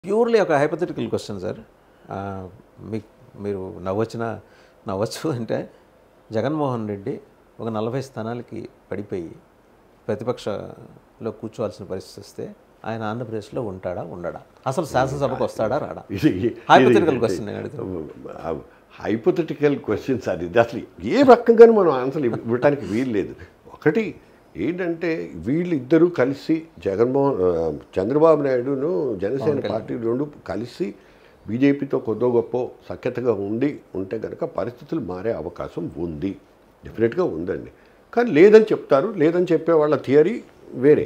Purely ఒక హైపథెటికల్ question sir ఆ, మీకు మీరు నవ్వొచ్చిన నవ్వచ్చు అంటే జగన్మోహన్ రెడ్డి ఒక నలభై స్థానాలకి పడిపోయి ప్రతిపక్షలో కూర్చోవాల్సిన పరిస్థితి వస్తే ఆయన ఆంధ్రప్రదేశ్లో ఉంటాడా ఉండడా అసలు శాసనసభకు వస్తాడా రాడా హైపథెటికల్ క్వశ్చన్ నేను అడుగుతాను హైపోథెటికల్ క్వశ్చన్స్ అది ఇది అసలు ఏ రకంగానూ మనం ఆన్సర్ ఇవ్వడానికి వీలు లేదు ఒకటి ఏంటంటే వీళ్ళిద్దరూ కలిసి జగన్మోహన్ ఆ, చంద్రబాబు నాయుడును జనసేన పార్టీ రెండు కలిసి బీజేపీతో కొద్దో గొప్ప సఖ్యతగా ఉండి ఉంటే కనుక పరిస్థితులు మారే అవకాశం ఉంది డెఫినెట్గా ఉందండి కానీ లేదని చెప్తారు లేదని చెప్పే వాళ్ళ థియరీ వేరే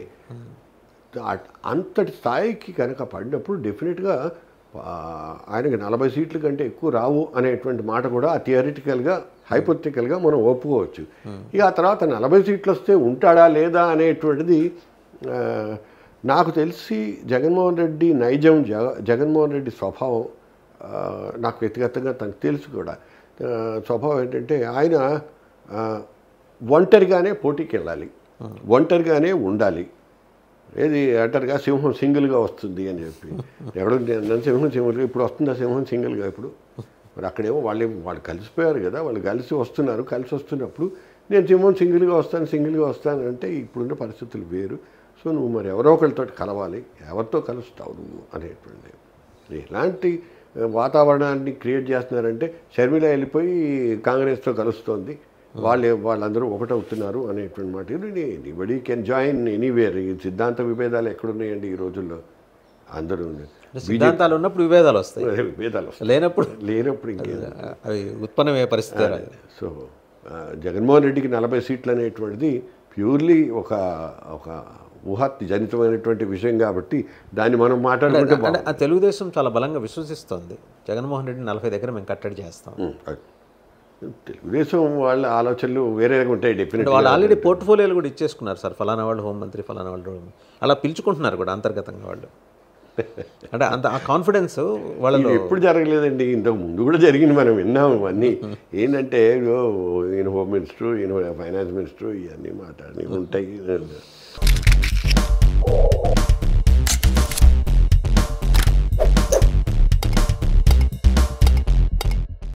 అట్- అంతటి స్థాయికి కనుక పడినప్పుడు డెఫినెట్గా ఆ, ఆయనకి నలభై సీట్ల కంటే ఎక్కువ రావు అనేటువంటి మాట కూడా థియరిటికల్గా హైపోథిటికల్గా మనం ఒప్పుకోవచ్చు ఇక ఆ తర్వాత నలభై సీట్లు వస్తే ఉంటాడా లేదా అనేటువంటిది ఆ, నాకు తెలిసి జగన్మోహన్ రెడ్డి నైజం జగ జగన్మోహన్ రెడ్డి స్వభావం ఆ, నాకు వ్యక్తిగతంగా తనకు తెలుసు కూడా ఆ, స్వభావం ఏంటంటే ఆయన ఆ, ఒంటరిగానే పోటీకి వెళ్ళాలి ఒంటరిగానే ఉండాలి ఏది అంటారుగా సింహం సింగిల్గా వస్తుంది అని చెప్పి ఎవడు నన్ను సింహం సింగిల్గా ఇప్పుడు వస్తుందా సింహం సింగిల్గా ఇప్పుడు మరి అక్కడేమో వాళ్ళు వాళ్ళు కలిసిపోయారు కదా వాళ్ళు కలిసి వస్తున్నారు కలిసి వస్తున్నప్పుడు నేను సింహం సింగిల్గా వస్తాను సింగిల్గా వస్తాను అంటే ఇప్పుడున్న పరిస్థితులు వేరు సో నువ్వు మరి ఎవరో ఒకరితో కలవాలి ఎవరితో కలుస్తావు నువ్వు అనేటువంటి ఎలాంటి ఆ, వాతావరణాన్ని క్రియేట్ చేస్తున్నారంటే షర్మిల వెళ్ళిపోయి కాంగ్రెస్తో కలుస్తోంది వాళ్ళు వాళ్ళందరూ ఒకటవుతున్నారు అనేటువంటి మాట ఎనీబడి కెన్ జాయిన్ ఎనీవేర్ ఈ సిద్ధాంత విభేదాలు ఎక్కడున్నాయండి ఈ రోజుల్లో అందరూ సిద్ధాంతాలు ఉన్నప్పుడు విభేదాలు వస్తాయి విభేదాలు వస్తాయి. లేనప్పుడు లేనప్పుడు ఇంకేం అవి ఉత్పన్నమయ్యే పరిస్థితి రాదు సో ఆ, జగన్మోహన్ రెడ్డికి నలభై సీట్లు అనేటువంటిది ప్యూర్లీ ఒక ఒక ఊహాత్తి జనితమైనటువంటి విషయం కాబట్టి దాన్ని మనం మాట్లాడుకుంటే అంటే ఆ తెలుగుదేశం చాలా బలంగా విశ్వసిస్తోంది జగన్మోహన్ రెడ్డి నలభై దగ్గర మేము కట్టడి చేస్తాం ఉం, అది. తెలుగుదేశం వాళ్ళ ఆలోచనలు వేరేగా ఉంటాయి అంటే డెఫినెట్ వాళ్ళు ఆల్రెడీ పోర్ట్ఫోలియోలు కూడా ఇచ్చేసుకున్నారు సార్ ఫలానా వాళ్ళు హోంమంత్రి ఫలానా వాళ్ళు అలా పిలుచుకుంటున్నారు కూడా అంతర్గతంగా వాళ్ళు అంటే అంత ఆ కాన్ఫిడెన్స్ వాళ్ళలో ఎప్పుడు జరగలేదండి ఇంతకు ముందు కూడా జరిగింది మనం విన్నాం ఇవన్నీ ఏంటంటే ఇదిగో ఈయన హోమ్ మినిస్టర్ ఈయన ఫైనాన్స్ మినిస్టర్ ఇవన్నీ మాట్లాడి ఉంటాయి